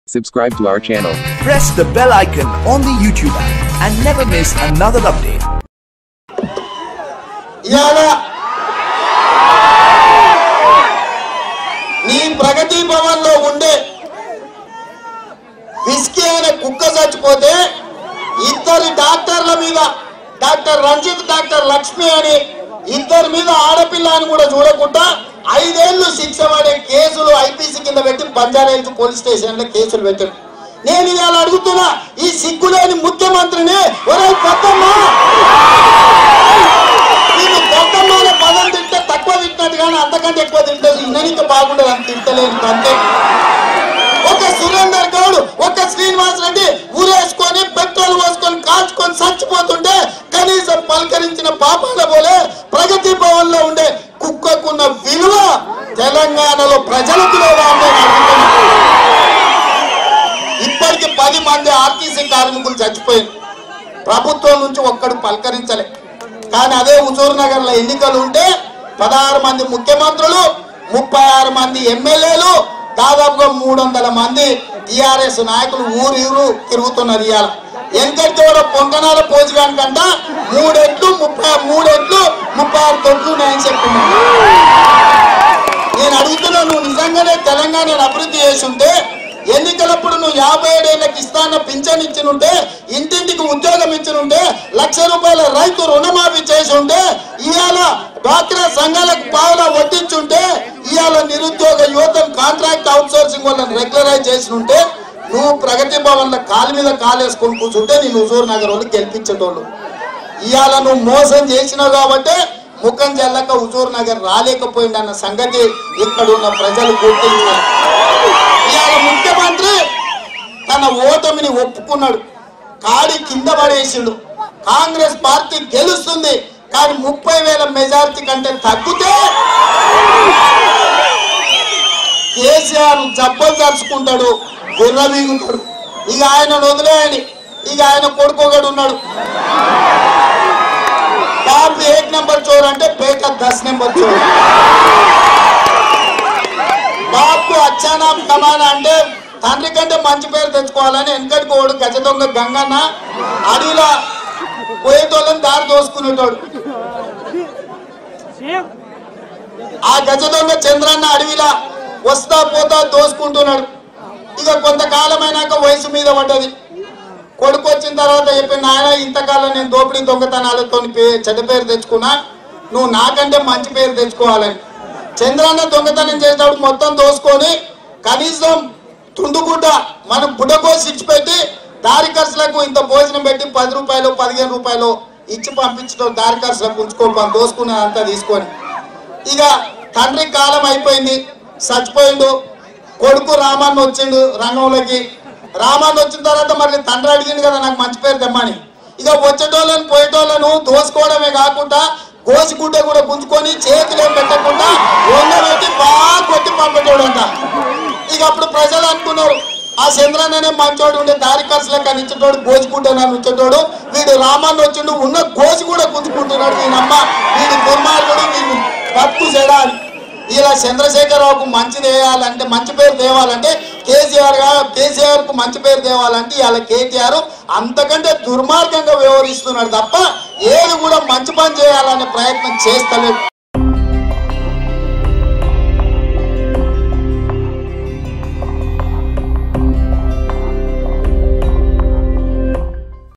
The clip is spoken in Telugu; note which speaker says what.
Speaker 1: Subscribe to our channel.
Speaker 2: Press the bell icon on the YouTube app and never miss another update.
Speaker 3: ఇవాళ నీ ప్రగతి భవన్ లో ఉండే విస్కీ అనే కుక్క చచ్చిపోతే ఇద్దరు డాక్టర్ల మీద డాక్టర్ రంజిత్ డాక్టర్ లక్ష్మి అని ఇద్దరి మీద ఆడపిల్ల అని కూడా చూడకుండా ఐదేళ్లు శిక్ష పడే కేసులు ఐపీసీ కింద పెట్టి బంజారాహిల్స్ పోలీస్ స్టేషన్ లో కేసులు పెట్టారు నేను ఇవాళ అడుగుతున్నా ఈ సిగ్గులేని ముఖ్యమంత్రిని ఒరే పెద్దమ్మా నేను దొంగమ్మాల పదం తింటే తక్కువ తింటున్నట్టు కానీ అంతకంటే ఎక్కువ తింటుంది ఇంజనీకి బాగుండదు అంత తింటలేదు అంతే ఒక సురేందర్ గౌడ్ ఒక శ్రీనివాస్ రెడ్డి ఊరేసుకొని పెట్రోల్ పోసుకొని కాల్చుకొని చచ్చిపోతుంటే కనీసం పలకరించిన పాపాల పోలే ప్రగతి భవన్ లో ఉండే కుక్కకున్న విలువ తెలంగాణలో ప్రజలకు లేదా అంటే నాకు అర్థం ఇప్పటికి పది మంది ఆర్టీసీ కార్మికులు చచ్చిపోయారు ప్రభుత్వం నుంచి ఒక్కడు పలకరించలే కానీ అదే హుజూర్ నగర్ లో ఎన్నికలు ఉంటే పదహారు మంది ముఖ్యమంత్రులు ముప్పై ఆరు మంది ఎమ్మెల్యేలు దాదాపుగా మూడు వందల మంది టిఆర్ఎస్ నాయకులు ఊరు తిరుగుతున్నారు ఇవాళ వెనకటి కూడా పొంగనాల పోజుగానికంట మూడెట్లు ముప్పై మూడెట్లు ముప్పై ఆరు తొట్లు ఉన్నాయని చెప్తున్నాను నేను అడుగుతున్నా నువ్వు నిజంగానే తెలంగాణను అభివృద్ధి చేసి ఉంటే ఎన్నికలప్పుడు నువ్వు యాభై ఏడేళ్ళకి ఇస్తాన్న పింఛన్ ఇచ్చినుంటే ఇంటింటికి ఉద్యోగం ఇచ్చినుంటే లక్ష రూపాయల రైతు రుణమాఫీ చేసి ఉంటే ఇవాళ డ్వాక్రా సంఘాలకు పావులా వడ్డించుంటే ఇవాళ నిరుద్యోగ యువతను కాంట్రాక్ట్ అవుట్ సోర్సింగ్ వాళ్ళని రెగ్యులరైజ్ చేసి ఉంటే నువ్వు ప్రగతి భవన్ లో కాలు మీద కాలు వేసుకొని కూర్చుంటే నేను హుజూర్ నగర్ వాళ్ళు గెలిపించేటోళ్ళు ఇవాళ నువ్వు మోసం చేసినావు కాబట్టి ముఖం జల్లక హుజూర్ నగర్ రాలేకపోయిందన్న సంగతి ఇక్కడ ఉన్న ప్రజలు గుర్తించారు ఇవాళ ముఖ్యమంత్రి తన ఓటమిని ఒప్పుకున్నాడు కాడి కింద పడేసిండు కాంగ్రెస్ పార్టీ గెలుస్తుంది కానీ ముప్పై వేల మెజారిటీ కంటే తగ్గితే కేసీఆర్ జబ్బలు తరుచుకుంటాడు గుర్రవీగుతాడు ఇక ఆయన వదిలేయండి ఇక ఆయన కొడుకు ఒకడు ఉన్నాడు బాబు ఏక్ నెంబర్ చోర్ అంటే పేట దస్ నెంబర్ చోర్ బాబు అచ్చానా కమానా అంటే తండ్రి కంటే మంచి పేరు తెచ్చుకోవాలని వెనకటికి ఓడు గజ దొంగ గంగన్న అడవిలా పోయేటోళ్ళని దారి దోసుకునేటోడు ఆ గజ దొంగ చంద్రన్న అడవిలా వస్తా పోతా దోసుకుంటున్నాడు ఇక కొంతకాలం అయినాక వయసు మీద పడ్డది కొడుకు వచ్చిన తర్వాత చెప్పిన నాయన ఇంతకాలం నేను దోపిడీ దొంగతనాలతో చెడ్డ పేరు తెచ్చుకున్నా నువ్వు నాకంటే మంచి పేరు తెచ్చుకోవాలని చంద్రన్న దొంగతనం చేసేటప్పుడు మొత్తం దోసుకొని కనీసం తుండుగుడ్డ మనం బుడ్డకోసి ఇచ్చిపెట్టి దారి ఖర్చులకు ఇంత భోజనం పెట్టి పది రూపాయలు పదిహేను రూపాయలు ఇచ్చి పంపించడం దారి ఖర్చులకు ఉంచుకోపని దోసుకున్నదంతా తీసుకొని ఇక తండ్రి కాలం అయిపోయింది చచ్చిపోయిండు కొడుకు రామాన్ని వచ్చిండు రంగంలోకి రామాన్ని వచ్చిన తర్వాత మరి తండ్రి అడిగింది కదా నాకు మంచి పేరు తెమ్మని ఇక వచ్చేటోళ్ళని పోయేటోళ్ళను దోసుకోవడమే కాకుండా గోసిగుడ్డ కూడా గుంజుకొని చేతిలో పెట్టకుండా పెట్టి బాగా కొట్టి పంపేటోడంట ఇక అప్పుడు ప్రజలు అనుకున్నారు ఆ చంద్రన్ననే మంచోడు ఉండే దారి ఖర్చులకు అని ఇచ్చేటోడు గోసిగుడ్డ నన్ను ఇచ్చేటోడు వీడు రామాన్ని వచ్చిండు ఉన్న గోసి కూడా గుంజుకుంటున్నాడు వీనమ్మ వీడు దుర్మార్గుడు వీడు బతుకు చెడా అని ఇలా చంద్రశేఖరరావుకు మంచి తేయాలంటే మంచి పేరు తేవాలంటే కేసీఆర్ గా కేసీఆర్ కు మంచి పేరు తేవాలంటే ఇలా కేటీఆర్ అంతకంటే దుర్మార్గంగా వ్యవహరిస్తున్నాడు తప్ప ఏది కూడా మంచి పని చేయాలనే ప్రయత్నం చేస్తలేదు